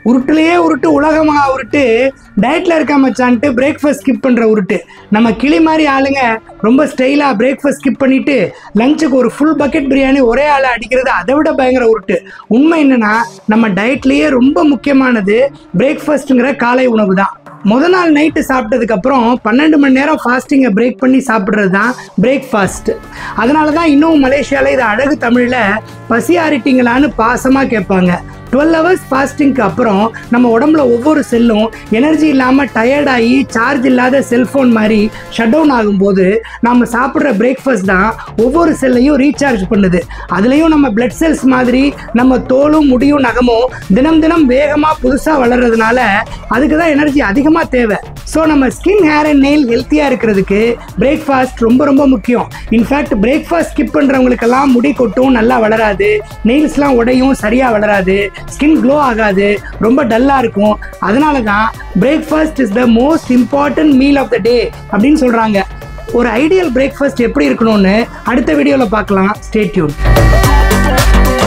உருட்டுலையே உருட்டு உலகமாக உருட்டு டயட்டில் இருக்க மச்சான்ட்டு பிரேக்ஃபாஸ்ட் ஸ்கிப் பண்ணுற உருட்டு நம்ம கிளி மாதிரி ஆளுங்க ரொம்ப ஸ்டைலாக பிரேக்ஃபாஸ்ட் ஸ்கிப் பண்ணிட்டு லஞ்சுக்கு ஒரு ஃபுல் பக்கெட் பிரியாணி ஒரே ஆளை அடிக்கிறது அதை விட பயங்கர உருட்டு உண்மை என்னன்னா நம்ம டயட்லேயே ரொம்ப முக்கியமானது பிரேக்ஃபாஸ்ட்டுங்கிற காலை உணவு தான் முத நாள் நைட்டு சாப்பிட்டதுக்கு அப்புறம் பன்னெண்டு மணி நேரம் ஃபாஸ்டிங்கை பிரேக் பண்ணி சாப்பிட்றது தான் பிரேக்ஃபாஸ்ட் அதனால தான் இன்னும் மலேசியாவில் இது அழகு தமிழில் பசி ஆறிட்டீங்களான்னு பாசமாக கேட்பாங்க டுவெல் ஹவர்ஸ் ஃபாஸ்டிங்க்கு அப்புறம் நம்ம உடம்புல ஒவ்வொரு செல்லும் எனர்ஜி இல்லாமல் டயர்டாகி சார்ஜ் இல்லாத செல்ஃபோன் மாதிரி ஷட் டவுன் ஆகும்போது நம்ம சாப்பிட்ற பிரேக்ஃபாஸ்ட் தான் ஒவ்வொரு செல்லையும் ரீசார்ஜ் பண்ணுது அதுலேயும் நம்ம பிளட் செல்ஸ் மாதிரி நம்ம தோலும் முடியும் நகமும் தினம் தினம் வேகமாக புதுசாக வளர்றதுனால அதுக்கு தான் எனர்ஜி அதிகமாக தேவை ஸோ நம்ம ஸ்கின் ஹேர் அண்ட் நெயில் ஹெல்த்தியாக இருக்கிறதுக்கு பிரேக்ஃபாஸ்ட் ரொம்ப ரொம்ப முக்கியம் இன்ஃபேக்ட் பிரேக்ஃபாஸ்ட் ஸ்கிப் பண்ணுறவங்களுக்கெல்லாம் முடி கொட்டும் நல்லா வளராது நெயில்ஸ்லாம் உடையும் சரியாக வளராது ஸ்கின் க்ளோ ஆகாது ரொம்ப டல்லாக இருக்கும் அதனால தான் breakfast is the most important meal of the day அப்படின்னு சொல்கிறாங்க ஒரு ஐடியல் பிரேக்ஃபாஸ்ட் எப்படி இருக்கணும்னு அடுத்த வீடியோவில் பார்க்கலாம் ஸ்டே டியூன்